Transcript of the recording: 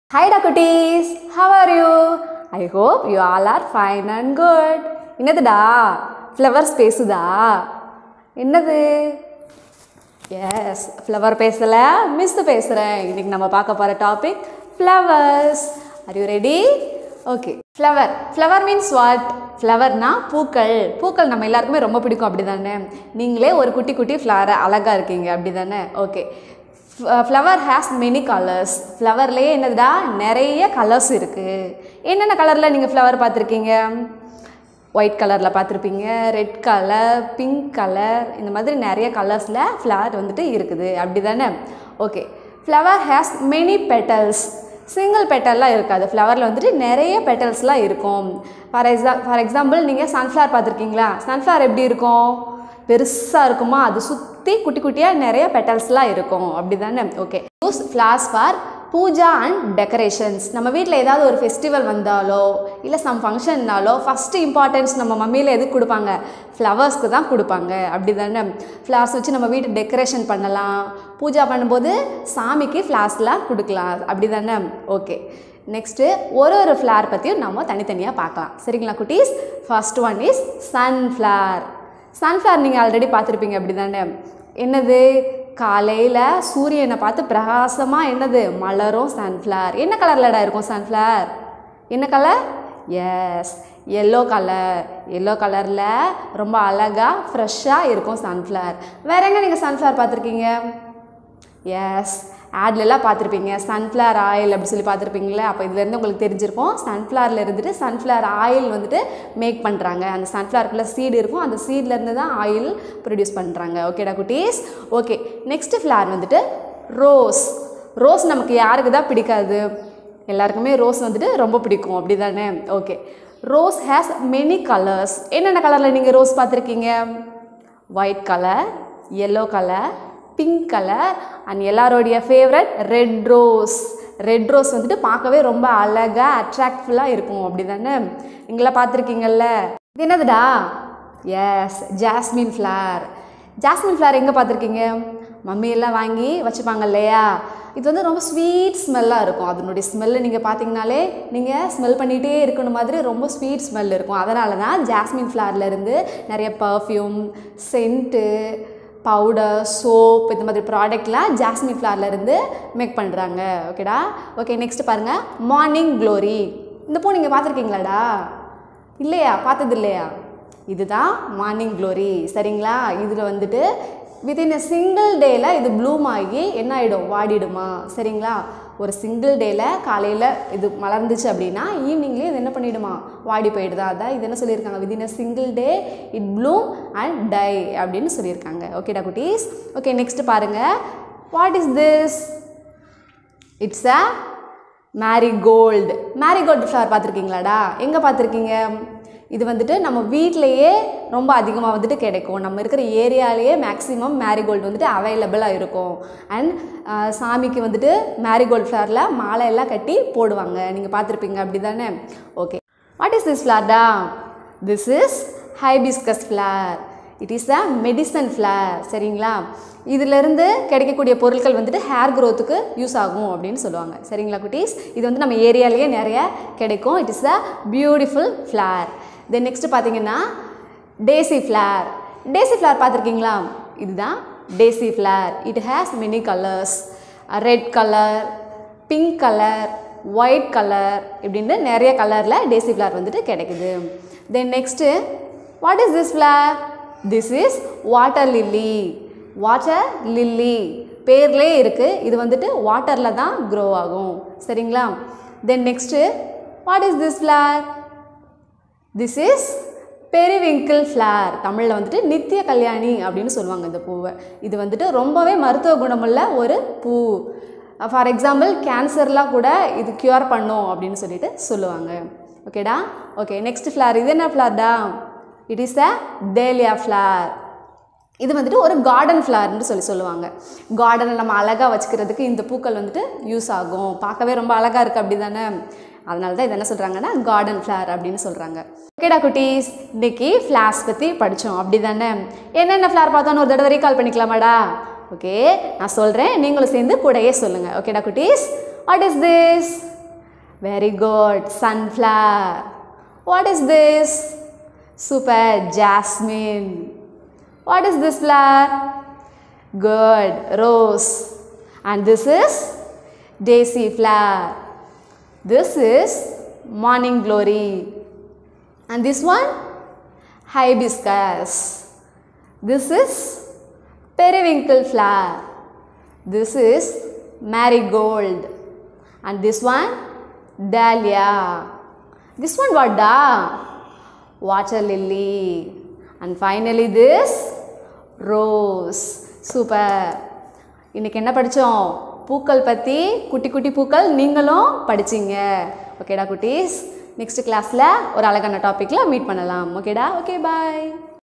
Hi, da குட்டீஸ் how are you? I hope you all are fine and good. என்னதுடா flowers பேசுதா என்னது yes flower பேசலை miss பேசுகிறேன் இன்னைக்கு நம்ம பார்க்க போகிற topic flowers are you ready okay flower flower means what ஃப்ளவர்னா பூக்கள் பூக்கள் நம்ம எல்லாருக்குமே ரொம்ப பிடிக்கும் அப்படி தானே நீங்களே ஒரு குட்டி குட்டி ஃப்ளவர் அழகாக இருக்கீங்க அப்படி தானே okay flower has many colours ஃப்ளவர்லேயே என்னதுடா நிறைய கலர்ஸ் இருக்குது என்னென்ன கலரில் நீங்கள் ஃப்ளவர் பார்த்துருக்கீங்க ஒயிட் கலரில் பார்த்துருப்பீங்க ரெட் கலர் பிங்க் கலர் இந்த மாதிரி நிறைய கலர்ஸில் ஃப்ளவர் வந்துட்டு இருக்குது அப்படி தானே okay flower has many petals single பெட்டல்லாம் இருக்காது ஃப்ளவரில் வந்துட்டு நிறைய பெட்டல்ஸ்லாம் இருக்கும் ஃபார் எக்ஸா ஃபார் எக்ஸாம்பிள் நீங்கள் சன்ஃப்ளவர் பார்த்துருக்கீங்களா சன்ஃப்ளவர் எப்படி இருக்கும் பெருசாக இருக்குமா அது சுற்றி குட்டி குட்டியாக நிறைய பெட்டல்ஸ்லாம் இருக்கும் அப்படி தானே okay use flowers for puja and decorations நம்ம வீட்டில் ஏதாவது ஒரு ஃபெஸ்டிவல் வந்தாலோ இல்லை சம் ஃபங்க்ஷன்னாலோ ஃபஸ்ட்டு இம்பார்ட்டன்ஸ் நம்ம மம்மியில் எதுக்கு கொடுப்பாங்க ஃப்ளவர்ஸ்க்கு தான் கொடுப்பாங்க அப்படி தானே ஃப்ளவர்ஸ் வச்சு நம்ம வீட்டு டெக்கரேஷன் பண்ணலாம் பூஜா பண்ணும்போது சாமிக்கு ஃப்ளார்ஸ்லாம் கொடுக்கலாம் அப்படி தானே ஓகே நெக்ஸ்ட்டு ஒரு ஒரு ஃப்ளார் பற்றியும் நம்ம தனித்தனியாக பார்க்கலாம் சரிங்களா குட்டீஸ் first one is sunflower sunflower நீங்கள் ஆல்ரெடி பார்த்துருப்பீங்க அப்படி தானே என்னது காலையில் சூரியனை பார்த்து பிரகாசமாக என்னது மலரும் சன்ஃப்ளவர் என்ன கலர்லடா இருக்கும் சன்ஃப்ளவர் என்ன colour yes yellow colour yellow கலரில் ரொம்ப அழகாக ஃப்ரெஷ்ஷாக இருக்கும் சன்ஃப்ளவர் வேற எங்கே நீங்கள் சன்ஃப்ளவர் பார்த்துருக்கீங்க எஸ் ஆட்லெல்லாம் பார்த்துருப்பீங்க சன்ஃப்ளவர் ஆயில் அப்படி சொல்லி பார்த்துருப்பீங்களே அப்போ இதுலேருந்து உங்களுக்கு தெரிஞ்சிருக்கும் சன்ஃப்ளவரில் இருந்துட்டு சன்ஃப்ளவர் ஆயில் வந்துட்டு மேக் பண்ணுறாங்க அந்த சன்ஃப்ளவருக்குள்ளே சீடு இருக்கும் அந்த சீட்லேருந்து தான் ஆயில் ப்ரொடியூஸ் பண்ணுறாங்க ஓகேடா குட்டீஸ் ஓகே நெக்ஸ்ட் ஃப்ளவர் வந்துட்டு ரோஸ் ரோஸ் நமக்கு யாருக்கு தான் பிடிக்காது எல்லாருக்குமே ரோஸ் வந்துட்டு ரொம்ப பிடிக்கும் அப்படி தானே okay rose has many colours என்னென்ன கலரில் நீங்கள் ரோஸ் பார்த்துருக்கீங்க white colour yellow colour pink colour and எல்லாரோடைய favourite red rose red rose வந்துட்டு பார்க்கவே ரொம்ப அழகாக அட்ராக்ட்ஃபுல்லாக இருக்கும் அப்படி தானே நீங்களாம் பார்த்துருக்கீங்கல்ல இது என்னதுடா yes jasmine flower jasmine flower எங்கே பார்த்துருக்கீங்க மம்மி எல்லாம் வாங்கி வச்சுப்பாங்க இல்லையா இது வந்து ரொம்ப ஸ்வீட் ஸ்மெல்லாக இருக்கும் அதனுடைய ஸ்மெல்லு நீங்கள் பார்த்தீங்கனாலே நீங்கள் ஸ்மெல் பண்ணிகிட்டே இருக்கணும் மாதிரி ரொம்ப ஸ்வீட் ஸ்மெல் இருக்கும் அதனால தான் ஜாஸ்மின் ஃப்ளார்லேருந்து நிறைய பர்ஃப்யூம் சென்ட்டு பவுடர் சோப் இந்த மாதிரி ப்ராடக்ட்லாம் ஜாஸ்மின் ஃப்ளார்லேருந்து மேக் பண்ணுறாங்க ஓகேடா ஓகே நெக்ஸ்ட் பாருங்கள் மார்னிங் க்ளோரி இந்த பூ நீங்கள் பார்த்துருக்கீங்களாடா இல்லையா பார்த்தது இல்லையா இதுதான் மார்னிங் க்ளோரி சரிங்களா இதில் வந்துட்டு வித்தின் எ சிங்கிள் டேயில் இது ப்ளூம் ஆகி என்ன ஆகிடும் வாடிடுமா சரிங்களா ஒரு சிங்கிள் டேயில் காலையில் இது மலர்ந்துச்சு அப்படின்னா ஈவினிங்லேயே இது என்ன பண்ணிவிடுமா வாடி போயிடுதா அதான் இது என்ன சொல்லியிருக்காங்க within a single day it bloom and die அப்படின்னு சொல்லியிருக்காங்க ஓகேடா குட்டீஸ் ஓகே நெக்ஸ்ட் பாருங்கள் what is this it's a marigold marigold flower பார்த்துருக்கீங்களாடா எங்கே பார்த்துருக்கீங்க இது வந்துட்டு நம்ம வீட்டிலையே ரொம்ப அதிகமாக வந்துட்டு கிடைக்கும் நம்ம இருக்கிற ஏரியாலேயே மேக்ஸிமம் மேரிகோல்டு வந்துட்டு அவைலபிளாக இருக்கும் அண்ட் சாமிக்கு வந்துட்டு மேரிகோல்டு ஃப்ளவரில் மாலை எல்லாம் கட்டி போடுவாங்க நீங்கள் பார்த்துருப்பீங்க அப்படி தானே ஓகே வாட் இஸ் திஸ் ஃப்ளார்டா this is hibiscus flower it is a medicine flower சரிங்களா இதிலிருந்து கிடைக்கக்கூடிய பொருட்கள் வந்துட்டு ஹேர் க்ரோத்துக்கு யூஸ் ஆகும் அப்படின்னு சொல்லுவாங்க சரிங்களா குட்டீஸ் இது வந்து நம்ம ஏரியாலேயே நிறைய கிடைக்கும் it is a beautiful flower then next பார்த்தீங்கன்னா டேசி ஃப்ளார் டேசி ஃப்ளார் பார்த்துருக்கீங்களா இதுதான் daisy flower it has many colours red colour pink colour white colour இப்படின்னு நிறைய கலரில் டேசி ஃப்ளார் வந்துட்டு கிடைக்குது then next what is this flower this is water lily water lily பேர்லே இருக்குது இது வந்துட்டு வாட்டரில் தான் க்ரோ ஆகும் சரிங்களா then next what is this flower this is periwinkle flower தமிழில் வந்துட்டு நித்திய கல்யாணி அப்படின்னு சொல்லுவாங்க இந்த பூவை இது வந்துட்டு ரொம்பவே மருத்துவ குணமுள்ள ஒரு பூ ஃபார் எக்ஸாம்பிள் கேன்சர்லாம் கூட இது க்யூர் பண்ணும் அப்படின்னு சொல்லிட்டு சொல்லுவாங்க ஓகேடா ஓகே நெக்ஸ்ட் ஃப்ளார் இது என்ன ஃப்ளார்டா it is a dahlia flower இது வந்துட்டு ஒரு கார்டன் ஃப்ளவர்னு சொல்லி சொல்லுவாங்க கார்டனை நம்ம அழகாக வச்சுக்கிறதுக்கு இந்த பூக்கள் வந்துட்டு யூஸ் ஆகும் பார்க்கவே ரொம்ப அழகாக இருக்குது அப்படி தானே அதனால தான் இது என்ன சொல்கிறாங்கன்னா கார்டன் ஃப்ளவர் அப்படின்னு சொல்கிறாங்க ஓகேடா குட்டீஸ் இன்னைக்கு ஃப்ளார்ஸ் பற்றி படித்தோம் அப்படி தானே என்னென்ன ஃப்ளார் பார்த்தோன்னு ஒரு தடவை ரீகால் பண்ணிக்கலாமாடா ஓகே நான் சொல்கிறேன் நீங்களும் சேர்ந்து கூடயே சொல்லுங்கள் ஓகேடா குட்டீஸ் what is this Very good. Sunflower. What is this? Super. Jasmine. What is this flower? Good. Rose. And this is daisy flower. This is morning glory. And this one? Hibiscus. This is periwinkle flower. This is marigold. And this one? Dahlia. This one what da? Water lily. And finally this? Rose. Super. இன்னைக்கு என்ன படித்தோம் பூக்கள் பற்றி குட்டி குட்டி பூக்கள் நீங்களும் படிச்சிங்க ஓகேடா குட்டீஸ் நெக்ஸ்ட் கிளாஸில் ஒரு அழகான டாப்பிக்கில் மீட் பண்ணலாம் ஓகேடா ஓகே பாய்